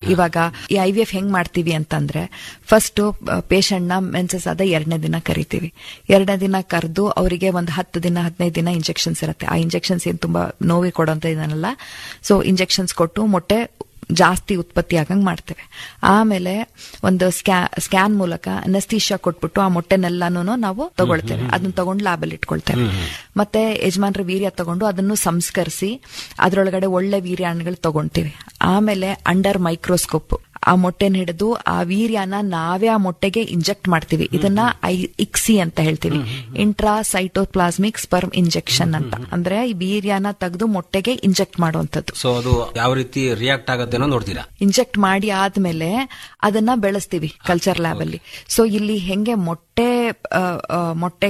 ಇವಾಗ ಈ I V F ಹೆಂಗ್ ಮಾಡ್ತೀವಿ ಅಂತಂದ್ರೆ ಫಸ್ಟ್ ಪೇಷಂಟ್ ನ ಮೆನ್ಸಸ್ ಆದ ಎರಡನೇ ದಿನ ಕರಿತೀವಿ ಎರಡನೇ ದಿನ ಕರೆದು ಅವರಿಗೆ ಒಂದು ಹತ್ತು ದಿನ ಹದಿನೈದು ದಿನ ಇಂಜೆಕ್ಷನ್ಸ್ ಇರುತ್ತೆ ಆ ಇಂಜೆಕ್ಷನ್ಸ್ ಏನ್ ತುಂಬಾ ನೋವಿ ಕೊಡೋಂತ ಇದನ್ನಲ್ಲ ಸೊ ಇಂಜೆಕ್ಷನ್ಸ್ ಕೊಟ್ಟು ಮೊಟ್ಟೆ ಜಾಸ್ತಿ ಉತ್ಪತ್ತಿ ಆಗಂಗ್ ಮಾಡ್ತೇವೆ ಆಮೇಲೆ ಒಂದು ಸ್ಕ್ಯಾ ಸ್ಕ್ಯಾನ್ ಮೂಲಕ ಅನಸ್ತೀಶಾ ಕೊಟ್ಬಿಟ್ಟು ಆ ಮೊಟ್ಟೆನೆಲ್ಲಾನು ನಾವು ತಗೊಳ್ತೇವೆ ಅದನ್ನ ತಗೊಂಡು ಲ್ಯಾಬಲ್ಲಿ ಇಟ್ಕೊಳ್ತೇವೆ ಮತ್ತೆ ಯಜಮಾನ್ರ ವೀರ್ಯ ತಗೊಂಡು ಅದನ್ನು ಸಂಸ್ಕರಿಸಿ ಅದರೊಳಗಡೆ ಒಳ್ಳೆ ವೀರ್ಯಾಣುಗಳು ತಗೊಂತೀವಿ ಆಮೇಲೆ ಅಂಡರ್ ಮೈಕ್ರೋಸ್ಕೋಪ್ ಆ ಮೊಟ್ಟೆನ ಹಿಡಿದು ಆ ವೀರ್ಯನ ನಾವೇ ಆ ಮೊಟ್ಟೆಗೆ ಇಂಜೆಕ್ಟ್ ಮಾಡ್ತೀವಿ ಇದನ್ನ ಐ ಇಕ್ಸಿ ಅಂತ ಹೇಳ್ತೀವಿ ಇಂಟ್ರಾ ಸೈಟೋಪ್ಲಾಸ್ಮಿಕ್ ಸ್ಪರ್ಮ್ ಇಂಜೆಕ್ಷನ್ ಅಂತ ಅಂದ್ರೆ ಈ ವೀರ್ಯನ ತೆಗೆದು ಮೊಟ್ಟೆಗೆ ಇಂಜೆಕ್ಟ್ ಮಾಡುವಂತದ್ದು ಸೊ ಅದು ಯಾವ ರೀತಿ ರಿಯಾಕ್ಟ್ ಆಗತ್ತೆ ಅನ್ನೋ ನೋಡ್ತೀರಾ ಇಂಜೆಕ್ಟ್ ಮಾಡಿ ಆದ್ಮೇಲೆ ಅದನ್ನ ಬೆಳೆಸ್ತೀವಿ ಕಲ್ಚರ್ ಲ್ಯಾಬ್ ಅಲ್ಲಿ ಸೊ ಇಲ್ಲಿ ಹೆಂಗೆ ಮೊಟ್ಟೆ ಆ, ಆ, ಮೊಟ್ಟೆ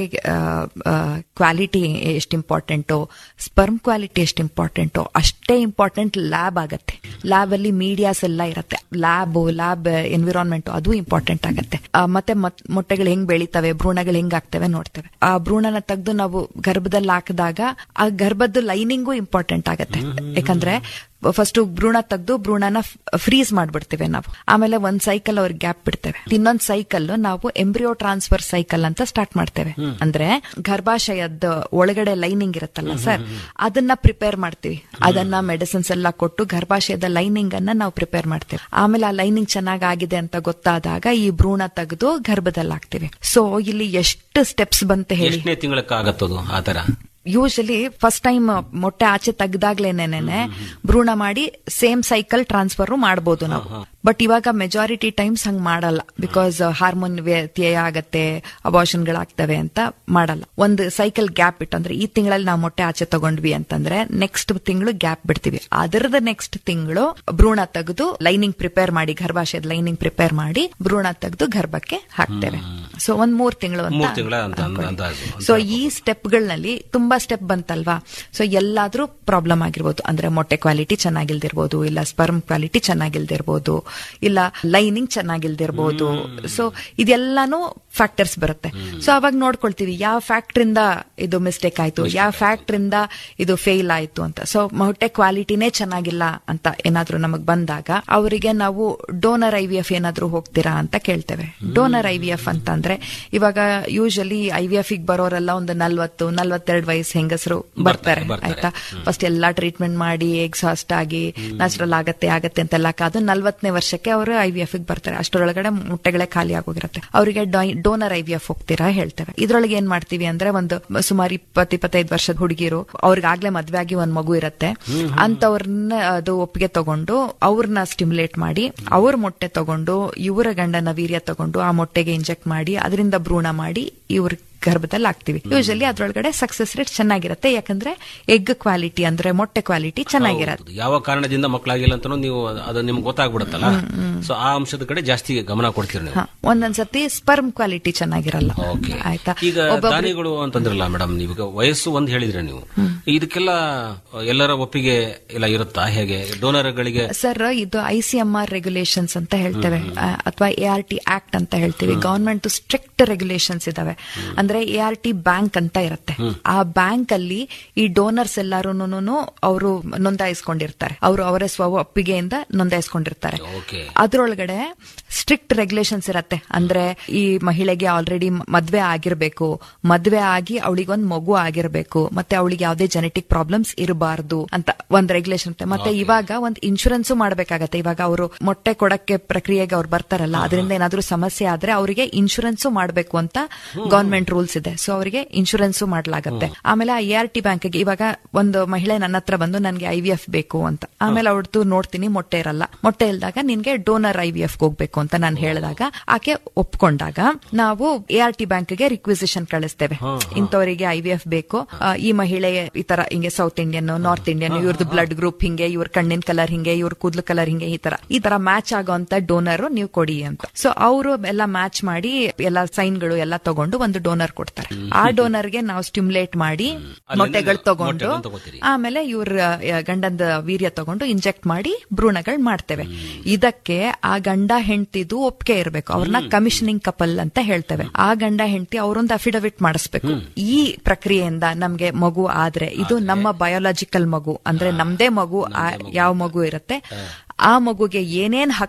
ಕ್ವಾಲಿಟಿ ಎಷ್ಟು ಇಂಪಾರ್ಟೆಂಟು ಸ್ಪರ್ಮ್ ಕ್ವಾಲಿಟಿ ಎಷ್ಟು ಇಂಪಾರ್ಟೆಂಟು ಅಷ್ಟೇ ಇಂಪಾರ್ಟೆಂಟ್ ಲ್ಯಾಬ್ ಆಗತ್ತೆ ಲ್ಯಾಬ್ ಅಲ್ಲಿ ಮೀಡಿಯಾಸ್ ಎಲ್ಲ ಇರುತ್ತೆ ಲ್ಯಾಬ್ ಲ್ಯಾಬ್ ಎನ್ವಿರಾನ್ಮೆಂಟ್ ಅದು ಇಂಪಾರ್ಟೆಂಟ್ ಆಗತ್ತೆ ಆ, ಮತ್ತೆ ಮತ್- ಮೊಟ್ಟೆಗಳು ಹೆಂಗ್ ಬೆಳಿತವೆ ಭ್ರೂಣಗಳು ಹೆಂಗ್ ಆಗ್ತವೆ ನೋಡ್ತೇವೆ ಆ ಭ್ರೂಣನ ತೆಗೆದು ನಾವು ಗರ್ಭದಲ್ಲಿ ಹಾಕಿದಾಗ ಆ ಗರ್ಭದ ಲೈನಿಂಗು ಇಂಪಾರ್ಟೆಂಟ್ ಆಗತ್ತೆ ಯಾಕಂದ್ರೆ ಫಸ್ಟ್ ಭ್ರೂಣ ತೆಗೆದು ಭ್ರೂಣನ ಫ್ರೀಸ್ ಮಾಡ್ಬಿಡ್ತೇವೆ ನಾವು ಆಮೇಲೆ ಒಂದ್ ಸೈಕಲ್ ಅವ್ರಿಗೆ ಗ್ಯಾಪ್ ಬಿಡ್ತೇವೆ ಇನ್ನೊಂದ್ ಸೈಕಲ್ ನಾವು ಎಂಬ್ರಿಯೋ ಟ್ರಾನ್ಸ್ಫರ್ ಸೈಕಲ್ ಅಂತ ಸ್ಟಾರ್ಟ್ ಮಾಡ್ತೇವೆ ಅಂದ್ರೆ ಗರ್ಭಾಶಯದ ಒಳಗಡೆ ಲೈನಿಂಗ್ ಇರುತ್ತಲ್ಲ ಸರ್ ಅದನ್ನ ಪ್ರಿಪೇರ್ ಮಾಡ್ತೀವಿ ಅದನ್ನ ಮೆಡಿಸಿನ್ಸ್ ಎಲ್ಲ ಕೊಟ್ಟು ಗರ್ಭಾಶಯದ ಲೈನಿಂಗ್ ಅನ್ನ ನಾವು ಪ್ರಿಪೇರ್ ಮಾಡ್ತೇವೆ ಆಮೇಲೆ ಆ ಲೈನಿಂಗ್ ಚೆನ್ನಾಗ್ ಆಗಿದೆ ಅಂತ ಗೊತ್ತಾದಾಗ ಈ ಭ್ರೂಣ ತೆಗೆದು ಗರ್ಭದಲ್ಲಿ ಹಾಕ್ತಿವಿ ಸೊ ಇಲ್ಲಿ ಎಷ್ಟು ಸ್ಟೆಪ್ಸ್ ಬಂತ ಹೇಳಿ ಎಷ್ಟನೇ ತಿಂಗಳಕ್ಕೆ ಆಗತ್ತದು ಆ ತರ ಯೂಶಲಿ ಫಸ್ಟ್ ಟೈಮ್ ಮೊಟ್ಟೆ ಆಚೆ ತೆಗ್ದಾಗ್ಲೇನೇನೆ ಭ್ರೂಣ ಮಾಡಿ ಸೇಮ್ ಸೈಕಲ್ ಟ್ರಾನ್ಸ್ಫರ್ ಮಾಡಬಹುದು ನಾವು ಬಟ್ ಇವಾಗ ಮೆಜಾರಿಟಿ ಟೈಮ್ಸ್ ಹಂಗ್ ಮಾಡಲ್ಲ ಬಿಕಾಸ್ ಹಾರ್ಮೋನ್ ವ್ಯತ್ಯಯ ಆಗತ್ತೆ ಅಬಾರ್ಷನ್ಗಳಾಗ್ತವೆ ಅಂತ ಮಾಡಲ್ಲ ಒಂದು ಸೈಕಲ್ ಗ್ಯಾಪ್ ಬಿಟ್ಟು ಅಂದ್ರೆ ಈ ತಿಂಗಳಲ್ಲಿ ನಾವು ಮೊಟ್ಟೆ ಆಚೆ ತಗೊಂಡ್ವಿ ಅಂತಂದ್ರೆ ನೆಕ್ಸ್ಟ್ ತಿಂಗಳು ಗ್ಯಾಪ್ ಬಿಡ್ತೀವಿ ಅದರದ ನೆಕ್ಸ್ಟ್ ತಿಂಗಳು ಭ್ರೂಣ ತೆಗೆದು ಲೈನಿಂಗ್ ಪ್ರಿಪೇರ್ ಮಾಡಿ ಗರ್ಭಾಶಯದ ಲೈನಿಂಗ್ ಪ್ರಿಪೇರ್ ಮಾಡಿ ಭ್ರೂಣ ತೆಗೆದು ಗರ್ಭಕ್ಕೆ ಹಾಕ್ತೇವೆ ಸೊ ಒಂದ್ ಮೂರ್ ತಿಂಗಳು ಮೂರ್ ತಿಂಗಳ ಅಂತ ಅನ್ಕೊಳ್ಳಿ. ಅಂದಾಜು ಸೊ ಈ ಸ್ಟೆಪ್ಗಳಲ್ಲಿ ತುಂಬಾ ಸ್ಟೆಪ್ ಬಂತಲ್ವಾ ಸೊ ಎಲ್ಲಾದ್ರೂ ಪ್ರಾಬ್ಲಮ್ ಆಗಿರ್ಬೋದು ಅಂದ್ರೆ ಮೊಟ್ಟೆ ಕ್ವಾಲಿಟಿ ಚೆನ್ನಾಗಿಲ್ದಿರ್ಬೋದು ಇಲ್ಲ ಸ್ಪರ್ಮ್ ಕ್ವಾಲಿಟಿ ಚೆನ್ನಾಗಿಲ್ದಿರ್ಬೋದು ಇಲ್ಲ ಲೈನಿಂಗ್ ಚೆನ್ನಾಗಿಲ್ದಿರ್ಬೋದು ಸೊ ಇದೆಲ್ಲಾನು ಫ್ಯಾಕ್ಟರ್ಸ್ ಬರುತ್ತೆ ಸೊ ಅವಾಗ ನೋಡ್ಕೊಳ್ತೀವಿ ಯಾವ ಫ್ಯಾಕ್ಟ್ರಿಂದ ಇದು ಮಿಸ್ಟೇಕ್ ಆಯ್ತು ಯಾವ ಫ್ಯಾಕ್ಟ್ರಿಂದ ಇದು ಫೇಲ್ ಆಯ್ತು ಅಂತ ಸೊ ಮೊಟ್ಟೆ ಕ್ವಾಲಿಟಿನೇ ಚೆನ್ನಾಗಿಲ್ಲ ಅಂತ ಏನಾದ್ರೂ ನಮಗ್ ಬಂದಾಗ ಅವರಿಗೆ ನಾವು ಡೋನರ್ ಐ ವಿ ಎಫ್ ಏನಾದ್ರೂ ಹೋಗ್ತೀರಾ ಅಂತ ಕೇಳ್ತೇವೆ ಡೋನರ್ ಐ ವಿ ಎಫ್ ಅಂತ ಅಂದ್ರೆ ಇವಾಗ ಯೂಶಲಿ ಐ ವಿ ಎಫ್ ಬರೋರೆಲ್ಲ ಒಂದು ನಲ್ವತ್ತು ನಲ್ವತ್ತೆರಡು ವಯಸ್ಸು ಹೆಂಗಸರು ಬರ್ತಾರೆ ಬರ್ತಾರೆ. ಆಯ್ತಾ ಫಸ್ಟ್ ಎಲ್ಲಾ ಟ್ರೀಟ್ಮೆಂಟ್ ಮಾಡಿ ಎಕ್ಸಾಸ್ಟ್ ಆಗಿ ನ್ಯಾಚುರಲ್ ಆಗತ್ತೆ ಆಗತ್ತೆ ಅಂತೆಲ್ಲ ಕಾದು ನಲ್ವತ್ತನೇ ವರ್ಷಕ್ಕೆ ಅವರು ಐ ವಿ ಎಫ್ ಬರ್ತಾರೆ ಅಷ್ಟರೊಳಗಡೆ ಮುಟ್ಟೆಗಳೇ ಖಾಲಿ ಆಗೋಗಿರುತ್ತೆ ಅವರಿಗೆ ಡೋನರ್ ಐ ವಿ ಎಫ್ ಹೋಗ್ತೀರಾ ಹೇಳ್ತೇವೆ ಇದ್ರೊಳಗೆ ಏನ್ ಮಾಡ್ತೀವಿ ಅಂದ್ರೆ ಒಂದು ಸುಮಾರು ಇಪ್ಪತ್ ಇಪ್ಪತ್ತೈದು ವರ್ಷದ ಹುಡುಗಿರು ಅವ್ರಿಗಾಗ್ಲೇ ಮದ್ವೆ ಆಗಿ ಒಂದ್ ಮಗು ಇರತ್ತೆ ಅಂತವ್ರನ್ನ ಅದು ಒಪ್ಪಿಗೆ ತಗೊಂಡು ಅವ್ರನ್ನ ಸ್ಟಿಮ್ಯುಲೇಟ್ ಮಾಡಿ ಅವ್ರ ಮೊಟ್ಟೆ ತಗೊಂಡು ಇವರ ಗಂಡನ ವೀರ್ಯ ತಗೊಂಡು ಆ ಮೊಟ್ಟೆಗೆ ಇಂಜೆಕ್ಟ್ ಮಾಡಿ ಅದರಿಂದ ಭ್ರೂಣ ಮಾಡಿ ಇವ್ರ ಗರ್ಭದಲ್ಲಿ ಹಾಕ್ತಿವಿ ಯೂಶಲಿ ಅದ್ರೊಳಗಡೆ ಸಕ್ಸಸ್ ರೇಟ್ ಚೆನ್ನಾಗಿರುತ್ತೆ ಯಾಕಂದ್ರೆ ಎಗ್ ಕ್ವಾಲಿಟಿ ಅಂದ್ರೆ ಮೊಟ್ಟೆ ಕ್ವಾಲಿಟಿ ಚೆನ್ನಾಗಿರತ್ತೆ ಹೌದು. ಯಾವ ಕಾರಣದಿಂದ ಮಕ್ಕಳಾಗಿಲ್ಲ ಅಂತ ನೀವು ಅದು ನಿಮ್ಗೆ ಗೊತ್ತಾಗ್ಬಿಡುತ್ತಲ್ಲ ಸೊ ಆ ಅಂಶದ ಕಡೆ ಜಾಸ್ತಿ ಗಮನ ಕೊಡ್ತೀರಿ ನೀವು ಹ, ಒಂದೊಂದ್ಸತಿ ಸ್ಪರ್ಮ್ ಕ್ವಾಲಿಟಿ ಚೆನ್ನಾಗಿರಲ್ಲ ಓಕೆ ಆಯ್ತಾ ಈಗ ಒಬ್ಬೊಬ್ರು- ದಾನಿಗಳು ಅಂತಂದ್ರಲ್ಲ ಮೇಡಮ್ ನೀವೀಗ ವಯಸ್ಸು ಒಂದ್ ಹೇಳಿದ್ರೆ ನೀವು ಇದಕ್ಕೆಲ್ಲ ಎಲ್ಲರ ಒಪ್ಪಿಗೆ ಎಲ್ಲ ಇರುತ್ತಾ ಹೇಗೆ ಡೋನರ್ಗಳಿಗೆ ಸರ್ ಇದು I C M R regulations ಅಂತ ಹೇಳ್ತೇವೆ ಅಥವಾ ಎ ಆರ್ ಟಿ ಆಕ್ಟ್ ಅಂತ ಹೇಳ್ತೀವಿ ಗವರ್ಮೆಂಟ್ ಸ್ಟ್ರಿಕ್ಟ್ ರೆಗ್ಯುಲೇಷನ್ಸ್ ಇದಾವೆ ಅಂದ್ರೆ ಎ ಆರ್ ಟಿ ಬ್ಯಾಂಕ್ ಅಂತ ಇರುತ್ತೆ ಆ ಬ್ಯಾಂಕ್ ಅಲ್ಲಿ ಈ ಡೋನರ್ಸ್ ಎಲ್ಲಾರು ಅವರು ನೋಂದಾಯಿಸ್ಕೊಂಡಿರ್ತಾರೆ ಅವರು ಅವರ ಸ್ವ ಒಪ್ಪಿಗೆಯಿಂದ ನೋಂದಾಯಿಸ್ಕೊಂಡಿರ್ತಾರೆ ಓಕೆ ಅದ್ರೊಳಗಡೆ ಸ್ಟ್ರಿಕ್ಟ್ ರೆಗ್ಯುಲೇಷನ್ಸ್ ಇರತ್ತೆ ಅಂದ್ರೆ ಈ ಮಹಿಳೆಗೆ ಆಲ್ರೆಡಿ ಮದ್ವೆ ಆಗಿರ್ಬೇಕು ಮದ್ವೆ ಆಗಿ ಅವಳಿಗೊಂದ್ ಮಗು ಆಗಿರ್ಬೇಕು ಮತ್ತೆ ಅವಳಿಗೆ ಯಾವುದೇ ಜೆನೆಟಿಕ್ ಪ್ರಾಬ್ಲಮ್ಸ್ ಇರಬಾರ್ದು ಅಂತ ಒಂದ್ ರೆಗ್ಯುಲೇಷನ್ ಇರುತ್ತೆ ಮತ್ತೆ ಇವಾಗ ಒಂದ್ ಇನ್ಶೂರೆನ್ಸ್ ಮಾಡ್ಬೇಕಾಗತ್ತೆ ಇವಾಗ ಅವರು ಮೊಟ್ಟೆ ಕೊಡಕ್ಕೆ ಪ್ರಕ್ರಿಯೆಗೆ ಅವ್ರು ಬರ್ತಾರಲ್ಲ ಅದರಿಂದ ಏನಾದ್ರೂ ಸಮಸ್ಯೆ ಆದ್ರೆ ಅವರಿಗೆ ಇನ್ಶೂರೆನ್ಸ್ ಮಾಡಬೇಕು ಅಂತ ಗವರ್ಮೆಂಟ್ ರೂಲ್ಸ್ ಇದೆ ಸೊ ಅವರಿಗೆ ಇನ್ಶೂರೆನ್ಸ್ ಮಾಡ್ಲಾಗತ್ತೆ ಆಮೇಲೆ ಆ ಎ ಆರ್ ಟಿ ಬ್ಯಾಂಕ್ಗೆ ಇವಾಗ ಒಂದು ಮಹಿಳೆ ನನ್ನ ಹತ್ರ ಬಂದು ನನ್ಗೆ ಐ ವಿ ಎಫ್ ಬೇಕು ಅಂತ ಆಮೇಲೆ ಅವಳದು ನೋಡ್ತೀನಿ ಮೊಟ್ಟೆ ಇರಲ್ಲ ಮೊಟ್ಟೆ ಇಲ್ದಾಗ ನಿನ್ಗೆ ಡೋನರ್ ಐ ವಿ ಎಫ್ ಹೋಗ್ಬೇಕು ಅಂತ ನಾನು ಹೇಳಿದಾಗ ಆಕೆ ಒಪ್ಕೊಂಡಾಗ ನಾವು ಎ ಆರ್ ಟಿ ಬ್ಯಾಂಕ್ಗೆ ರಿಕ್ವಿಸಿಷನ್ ಕಳಿಸ್ತೇವೆ ಇಂಥವರಿಗೆ ಐ ವಿ ಎಫ್ ಬೇಕು ಆ, ಈ ಮಹಿಳೆ ಈ ತರ ಹಿಂಗೆ ಸೌತ್ ಇಂಡಿಯನ್ ನಾರ್ತ್ ಇಂಡಿಯನ್ ಇವ್ರದ್ದು ಬ್ಲಡ್ ಗ್ರೂಪ್ ಹಿಂಗೆ ಇವ್ರ ಕಣ್ಣಿನ ಕಲರ್ ಹಿಂಗೆ ಇವ್ರ ಕೂದಲು ಕಲರ್ ಹಿಂಗೆ ಈ ತರ ಈ ತರ ಮ್ಯಾಚ್ ಆಗೋಂತ ಡೋನರ್ ನೀವು ಕೊಡಿ ಅಂತ ಸೊ ಅವರು ಎಲ್ಲ ಮ್ಯಾಚ್ ಮಾಡಿ ಎಲ್ಲ ಸೈನ್ಗಳು ಎಲ್ಲ ತಗೊಂಡು ಒಂದು ಡೋನರ್ ಕೊಡ್ತಾರೆ ಆ ಡೋನರ್ಗೆ ನಾವು ಸ್ಟಿಮ್ಯುಲೇಟ್ ಮಾಡಿ ಮೊಟ್ಟೆಗಳು ತಗೊಂಡು ಮೊಟ್ಟೆಗಳನ್ನ ತಗೋತೀರಿ. ಆಮೇಲೆ ಇವ್ರ ಗಂಡಂದ ವೀರ್ಯ ತಗೊಂಡು ಇಂಜೆಕ್ಟ್ ಮಾಡಿ ಭ್ರೂಣಗಳು ಮಾಡ್ತೇವೆ ಇದಕ್ಕೆ ಆ ಗಂಡ ಹೆಂಡತಿದು ಒಪ್ಪಿಗೆ ಇರಬೇಕು ಅವ್ರನ್ನ ಕಮಿಷನಿಂಗ್ ಕಪಲ್ ಅಂತ ಹೇಳ್ತೇವೆ ಆ ಗಂಡ ಹೆಂಡತಿ ಅವರೊಂದು ಅಫಿಡವಿಟ್ ಮಾಡಿಸ್ಬೇಕು ಈ ಪ್ರಕ್ರಿಯೆಯಿಂದ ನಮ್ಗೆ ಮಗು ಆದ್ರೆ ಇದು ನಮ್ಮ ಬಯೋಲಾಜಿಕಲ್ ಮಗು ಅಂದ್ರೆ ನಮ್ದೇ ಮಗು ಆ- ಯಾವ ಮಗು ಇರುತ್ತೆ ಆ ಮಗುಗೆ ಏನೇನ್